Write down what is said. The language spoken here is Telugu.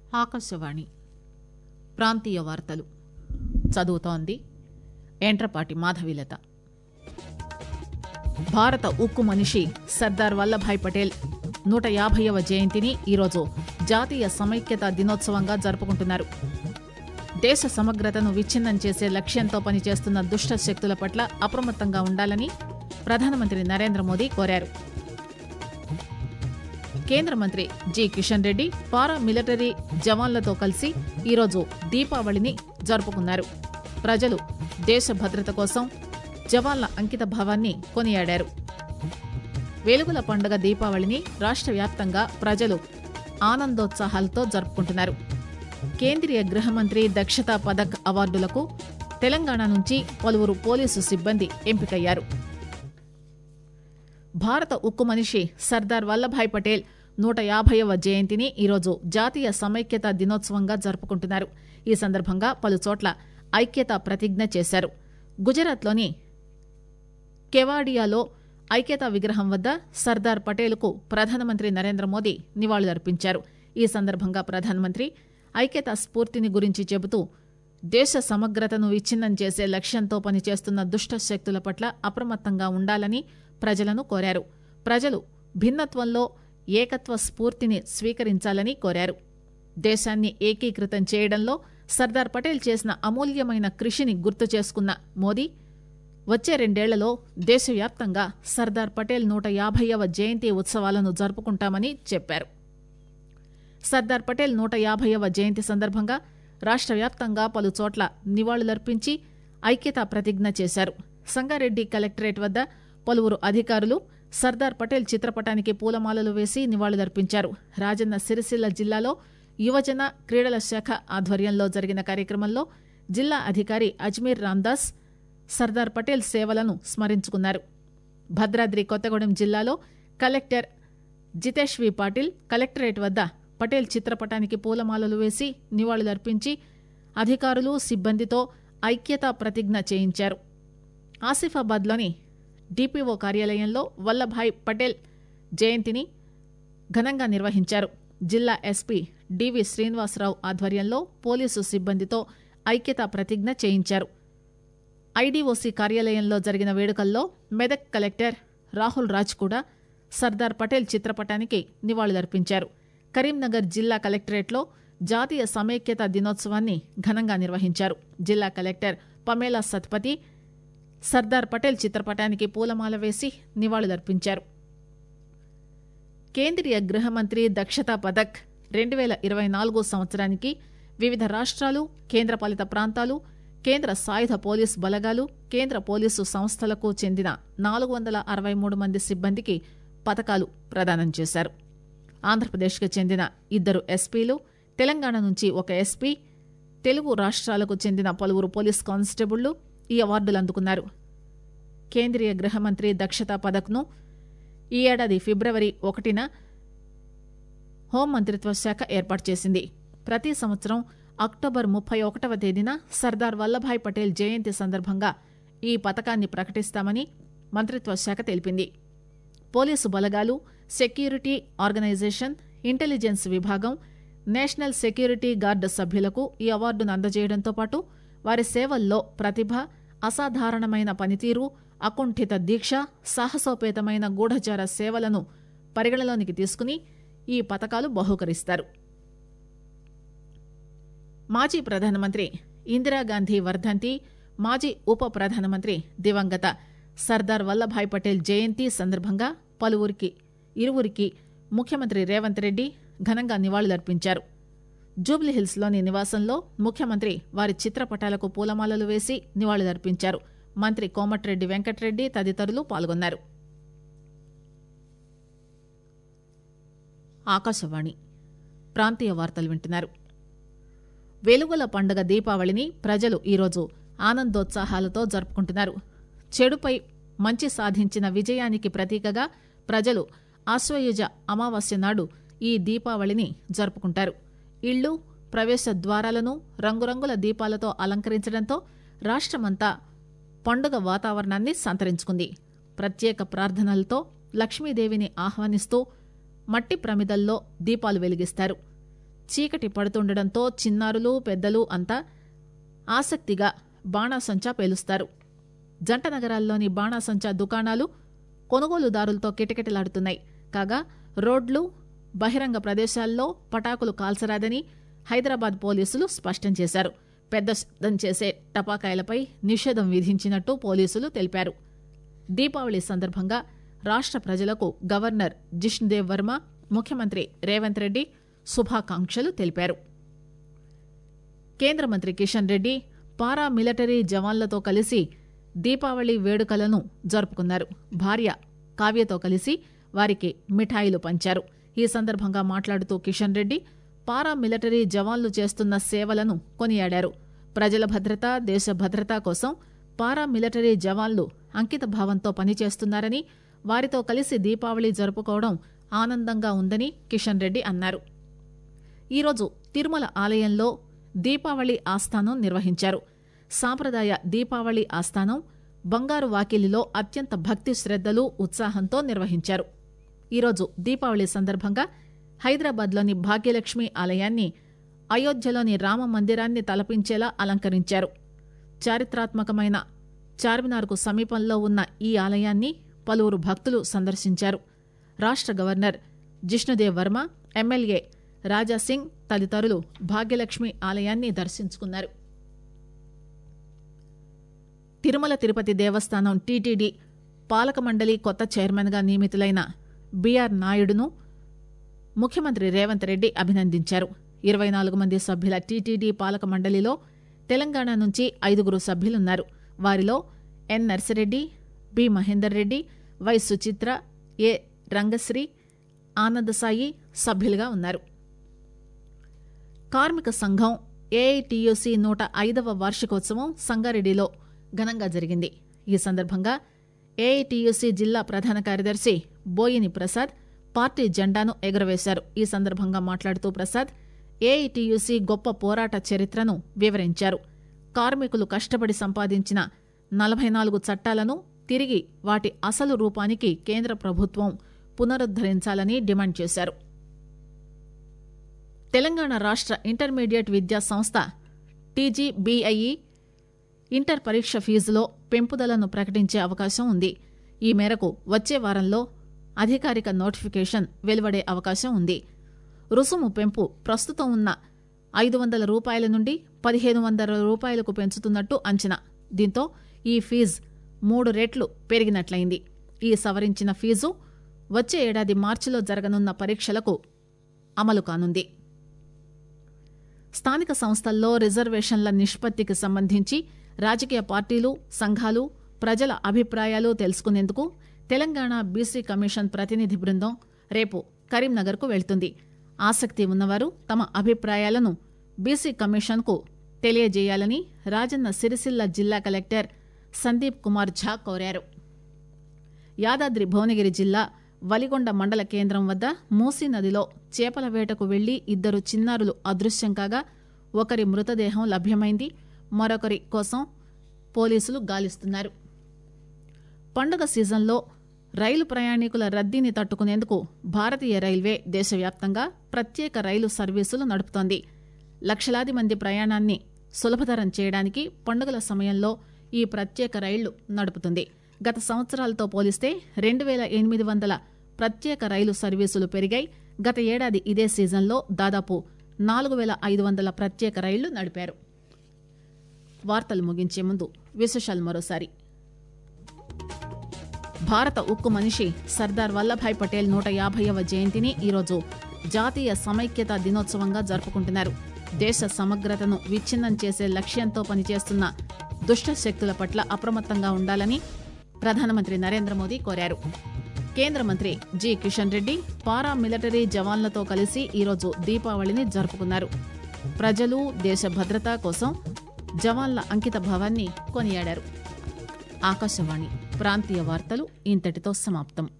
ఆకాశవాణి ప్రాంతీయ వార్తలు చదువుతోంది ఎంట్రపాటి మాధవిలత భారత ఉక్కు మనిషి సర్దార్ వల్లభాయ్ పటేల్ నూట యాభైవ జయంతిని ఈరోజు జాతీయ సమైక్యతా దినోత్సవంగా జరుపుకుంటున్నారు దేశ సమగ్రతను విచ్ఛిన్నం చేసే లక్ష్యంతో పనిచేస్తున్న దుష్ట శక్తుల పట్ల అప్రమత్తంగా ఉండాలని ప్రధానమంత్రి నరేంద్ర మోదీ కోరారు కేంద్ర మంత్రి G Kishan Reddy para military జవాన్లతో కలిసి ఈరోజు దీపావళిని జరుపుకున్నారు ప్రజలు దేశ భద్రత కోసం జవాన్ల అంకిత భావాన్ని కొనియాడారు వెలుగుల పండుగ దీపావళిని రాష్ట్ర వ్యాప్తంగా ప్రజలు ఆనందోత్సాహాలతో జరుపుకుంటున్నారు కేంద్రీయ గృహ మంత్రి దక్షతా పథక్ అవార్డులకు తెలంగాణ నుంచి పలువురు పోలీసు సిబ్బంది ఎంపికయ్యారు భారత ఉక్కు మనిషి సర్దార్ వల్లభాయ్ పటేల్ నూట యాభైవ జయంతిని ఈరోజు జాతీయ సమైక్యతా దినోత్సవంగా జరుపుకుంటున్నారు ఈ సందర్భంగా పలుచోట్ల ఐక్యతా ప్రతిజ్ఞ చేశారు గుజరాత్లోని కెవాడియాలో ఐక్యతా విగ్రహం వద్ద సర్దార్ పటేల్కు ప్రధానమంత్రి నరేంద్ర మోదీ నివాళులర్పించారు ఈ సందర్భంగా ప్రధానమంత్రి ఐక్యతా స్ఫూర్తిని గురించి చెబుతూ దేశ సమగ్రతను విచ్ఛిన్నం చేసే లక్ష్యంతో పనిచేస్తున్న దుష్ట శక్తుల పట్ల అప్రమత్తంగా ఉండాలని ప్రజలను కోరారు ప్రజలు భిన్నత్వంలో ఏకత్వ స్ఫూర్తిని స్వీకరించాలని కోరారు దేశాన్ని ఏకీకృతం చేయడంలో సర్దార్ పటేల్ చేసిన అమూల్యమైన కృషిని గుర్తు చేసుకున్న మోదీ వచ్చే రెండేళ్లలో దేశవ్యాప్తంగా సర్దార్ పటేల్ నూట యాభైవ జయంతి ఉత్సవాలను జరుపుకుంటామని చెప్పారు సర్దార్ పటేల్ నూట యాభైవ జయంతి సందర్భంగా రాష్ట్ర వ్యాప్తంగా పలు చోట్ల నివాళులర్పించి ఐక్యతా ప్రతిజ్ఞ చేశారు సంగారెడ్డి కలెక్టరేట్ వద్ద పలువురు అధికారులు సర్దార్ పటేల్ చిత్రపటానికి పూలమాలలు వేసి నివాళులర్పించారు రాజన్న సిరిసిల్ల జిల్లాలో యువజన క్రీడల శాఖ ఆధ్వర్యంలో జరిగిన కార్యక్రమంలో జిల్లా అధికారి అజ్మీర్ రామ్దాస్ సర్దార్ పటేల్ సేవలను స్మరించుకున్నారు భద్రాద్రి కొత్తగూడెం జిల్లాలో collector Jitesh V Patil collectorate వద్ద పటేల్ చిత్రపటానికి పూలమాలలు వేసి నివాళులర్పించి అధికారులు సిబ్బందితో ఐక్యతా ప్రతిజ్ఞ చేయించారు ఆసిఫాబాద్లోని డిపిఓ కార్యాలయంలో వల్లభాయ్ పటేల్ జయంతిని ఘనంగా నిర్వహించారు జిల్లా ఎస్పీ డివి శ్రీనివాసరావు ఆధ్వర్యంలో పోలీసు సిబ్బందితో ఐక్యతా ప్రతిజ్ఞ చేయించారు ఐడీఓసీ కార్యాలయంలో జరిగిన వేడుకల్లో మెదక్ కలెక్టర్ రాహుల్ రాజ్ కూడా సర్దార్ పటేల్ చిత్రపటానికి నివాళులర్పించారు కరీంనగర్ జిల్లా కలెక్టరేట్లో జాతీయ సమైక్యత దినోత్సవాన్ని ఘనంగా నిర్వహించారు జిల్లా కలెక్టర్ పమేలా సత్పతి సర్దార్ పటేల్ చిత్రపటానికి పూలమాల వేసి నివాళులర్పించారు కేంద్రీయ గృహ మంత్రి దక్షతా పథక్ రెండు వేల ఇరవై నాలుగు సంవత్సరానికి వివిధ రాష్ట్రాలు కేంద్రపాలిత ప్రాంతాలు కేంద్ర సాయుధ పోలీసు బలగాలు కేంద్ర పోలీసు సంస్థలకు చెందిన నాలుగు వందల అరవై మూడు మంది సిబ్బందికి పథకాలు ప్రదానం చేశారు ఆంధ్రప్రదేశ్కు చెందిన ఇద్దరు ఎస్పీలు తెలంగాణ నుంచి ఒక ఎస్పీ తెలుగు రాష్ట్రాలకు చెందిన పలువురు పోలీస్ కానిస్టేబుళ్లు ఈ అవార్డులు అందుకున్నారు కేంద్రీయ గృహ మంత్రి దక్షతా పథక్ను ఈ ఏడాది ఫిబ్రవరి ఒకటిన హోంమంత్రిత్వ శాఖ ఏర్పాటు చేసింది ప్రతి సంవత్సరం అక్టోబర్ ముప్పై ఒకటవ తేదీన సర్దార్ వల్లభాయ్ పటేల్ జయంతి సందర్భంగా ఈ పథకాన్ని ప్రకటిస్తామని మంత్రిత్వ శాఖ తెలిపింది పోలీసు బలగాలు సెక్యూరిటీ ఆర్గనైజేషన్ ఇంటెలిజెన్స్ విభాగం నేషనల్ సెక్యూరిటీ గార్డు సభ్యులకు ఈ అవార్డును అందజేయడంతో పాటు వారి సేవల్లో ప్రతిభ అసాధారణమైన పనితీరు అకుంఠిత దీక్ష సాహసోపేతమైన గూఢచార సేవలను పరిగణలోనికి తీసుకుని ఈ పథకాలు బహూకరిస్తారు మాజీ ప్రధానమంత్రి ఇందిరాగాంధీ వర్ధంతి మాజీ ఉప ప్రధానమంత్రి దివంగత సర్దార్ వల్లభాయ్ పటేల్ జయంతి సందర్భంగా పలువురికి ఇరువురికి ముఖ్యమంత్రి రేవంత్ రెడ్డి ఘనంగా నివాళులర్పించారు జూబ్లీహిల్స్లోని నివాసంలో ముఖ్యమంత్రి వారి చిత్రపటాలకు పూలమాలలు వేసి నివాళులర్పించారు మంత్రి కోమటిరెడ్డి వెంకటరెడ్డి తదితరులు పాల్గొన్నారు ఆకాశవాణి ప్రాంతీయ వార్తలు వింటున్నారు వెలుగుల పండుగ దీపావళిని ప్రజలు ఈరోజు ఆనందోత్సాహాలతో జరుపుకుంటున్నారు చెడుపై మంచి సాధించిన విజయానికి ప్రతీకగా ప్రజలు ఆశ్వయుజ అమావాస్య నాడు ఈ దీపావళిని జరుపుకుంటారు ఇళ్లు ప్రవేశ ద్వారాలను రంగురంగుల దీపాలతో అలంకరించడంతో రాష్టమంతా పండుగ వాతావరణాన్ని సంతరించుకుంది ప్రత్యేక ప్రార్థనలతో లక్ష్మీదేవిని ఆహ్వానిస్తూ మట్టి ప్రమిదల్లో దీపాలు వెలిగిస్తారు చీకటి పడుతుండటంతో చిన్నారులు పెద్దలు అంతా ఆసక్తిగా బాణాసంచా పేలుస్తారు జంట నగరాల్లోని బాణాసంచా దుకాణాలు కొనుగోలుదారులతో కిటకిటలాడుతున్నాయి కాగా రోడ్లు బహిరంగ ప్రదేశాల్లో పటాకులు కాల్చరాదని హైదరాబాద్ పోలీసులు స్పష్టం చేశారు పెద్ద శబ్దం చేసే టపాకాయలపై నిషేధం విధించినట్టు పోలీసులు తెలిపారు దీపావళి సందర్భంగా రాష్ట ప్రజలకు గవర్నర్ జిష్ణుదేవ్ వర్మ ముఖ్యమంత్రి రేవంత్ రెడ్డి శుభాకాంక్షలు తెలిపారు కేంద్ర మంత్రి కిషన్ రెడ్డి పారా మిలిటరీ జవాన్లతో కలిసి దీపావళి వేడుకలను జరుపుకున్నారు భార్య కావ్యతో కలిసి వారికి మిఠాయిలు పంచారు ఈ సందర్భంగా మాట్లాడుతూ కిషన్ రెడ్డి పారా మిలిటరీ జవాన్లు చేస్తున్న సేవలను కొనియాడారు ప్రజల భద్రత దేశ భద్రత కోసం పారా మిలిటరీ జవాన్లు అంకిత భావంతో పనిచేస్తున్నారని వారితో కలిసి దీపావళి జరుపుకోవడం ఆనందంగా ఉందని కిషన్ రెడ్డి అన్నారు ఈరోజు తిరుమల ఆలయంలో దీపావళి ఆస్థానం నిర్వహించారు సాంప్రదాయ దీపావళి ఆస్థానం బంగారు వాకిలిలో అత్యంత భక్తి శ్రద్దలు ఉత్సాహంతో నిర్వహించారు ఈరోజు దీపావళి సందర్భంగా హైదరాబాద్లోని భాగ్యలక్ష్మి ఆలయాన్ని అయోధ్యలోని రామ మందిరాన్ని తలపించేలా అలంకరించారు చారిత్రాత్మకమైన చార్మినార్కు సమీపంలో ఉన్న ఈ ఆలయాన్ని పలువురు భక్తులు సందర్శించారు రాష్ట గవర్నర్ జిష్ణుదేవ్ వర్మ ఎమ్మెల్యే రాజాసింగ్ తదితరులు భాగ్యలక్ష్మి ఆలయాన్ని దర్శించుకున్నారు తిరుమల తిరుపతి దేవస్థానం టీటీడీ పాలక మండలి కొత్త చైర్మన్గా నియమితులైన బీఆర్ నాయుడును ముఖ్యమంత్రి రేవంత్ రెడ్డి అభినందించారు ఇరవై నాలుగు మంది సభ్యుల టీటీడీ పాలక మండలిలో తెలంగాణ నుంచి ఐదుగురు సభ్యులున్నారు వారిలో N Narsireddy B Mahender Reddy Y Suchitra A Rangasri Anandasai సభ్యులుగా ఉన్నారు కార్మిక సంఘం ఏఐటియుసి నూట ఐదవ వార్షికోత్సవం సంగారెడ్డిలో ఘనంగా జరిగింది ఈ సందర్భంగా ఏఐటియుసి జిల్లా ప్రధాన కార్యదర్శి బోయిని ప్రసాద్ పార్టీ జెండాను ఎగురవేశారు ఈ సందర్భంగా మాట్లాడుతూ ప్రసాద్ ఏఐటియుసి గొప్ప పోరాట చరిత్రను వివరించారు కార్మికులు కష్టపడి సంపాదించిన నలభై నాలుగు చట్టాలను తిరిగి వాటి అసలు రూపానికి కేంద్ర ప్రభుత్వం పునరుద్దరించాలని డిమాండ్ చేశారు తెలంగాణ రాష్ట్ర ఇంటర్మీడియట్ విద్యా సంస్థ టీజీబీఐఈ ఇంటర్ పరీక్ష ఫీజులో పెంపుదలను ప్రకటించే అవకాశం ఉంది ఈ మేరకు వచ్చే వారంలో అధికారిక నోటిఫికేషన్ వెలువడే అవకాశం ఉంది రుసుము పెంపు ప్రస్తుతం ఉన్న ఐదు వందల రూపాయల నుండి పదిహేను వందల రూపాయలకు పెంచుతున్నట్టు అంచనా దీంతో ఈ ఫీజు మూడు రెట్లు పెరిగినట్లయింది ఈ సవరించిన ఫీజు వచ్చే ఏడాది మార్చిలో జరగనున్న పరీక్షలకు అమలు కానుంది స్థానిక సంస్థల్లో రిజర్వేషన్ల నిష్పత్తికి సంబంధించి రాజకీయ పార్టీలు సంఘాలు ప్రజల అభిప్రాయాలు తెలుసుకునేందుకు తెలంగాణ బీసీ కమిషన్ ప్రతినిధి బృందం రేపు కరీంనగర్కు వెళ్తుంది ఆసక్తి ఉన్నవారు తమ అభిప్రాయాలను బీసీ కమిషన్కు తెలియజేయాలని రాజన్న సిరిసిల్ల జిల్లా కలెక్టర్ సందీప్ కుమార్ ఝా కోరారు యాదాద్రి భువనగిరి జిల్లా వలిగొండ మండల కేంద్రం వద్ద మూసీ నదిలో చేపల వేటకు వెళ్లి ఇద్దరు చిన్నారులు అదృశ్యం కాగా ఒకరి మృతదేహం లభ్యమైంది మరొకరి కోసం పోలీసులు గాలిస్తున్నారు పండుగ సీజన్లో రైలు ప్రయాణికుల రద్దీని తట్టుకునేందుకు భారతీయ రైల్వే దేశవ్యాప్తంగా ప్రత్యేక రైలు సర్వీసులు నడుపుతోంది లక్షలాది మంది ప్రయాణాన్ని సులభతరం చేయడానికి పండుగల సమయంలో ఈ ప్రత్యేక రైళ్లు నడుపుతుంది గత సంవత్సరాలతో పోలిస్తే రెండు వేల ఎనిమిది వందల ప్రత్యేక రైలు సర్వీసులు పెరిగాయి గత ఏడాది ఇదే సీజన్లో దాదాపు నాలుగు వేల ఐదు వందల ప్రత్యేక రైళ్లు నడిపారు వార్తలు ముగించే ముందు విశేషాలు మరోసారి భారత ఉక్కు మనిషి సర్దార్ వల్లభాయ్ పటేల్ నూట యాభైవ జయంతిని ఈరోజు జాతీయ సమైక్యతా దినోత్సవంగా జరుపుకుంటున్నారు దేశ సమగ్రతను విచ్ఛిన్నం చేసే లక్ష్యంతో పనిచేస్తున్న దుష్ట శక్తుల పట్ల అప్రమత్తంగా ఉండాలని ప్రధానమంత్రి నరేంద్ర మోదీ కోరారు కేంద్ర మంత్రి G Kishan Reddy para military జవాన్లతో కలిసి ఈరోజు దీపావళిని జరుపుకున్నారు ప్రజలు దేశ భద్రత కోసం జవాన్ల అంకిత భావాన్ని కొనియాడారు ఆకాశవాణి ప్రాంతీయ వార్తలు ఇంతటితో సమాప్తం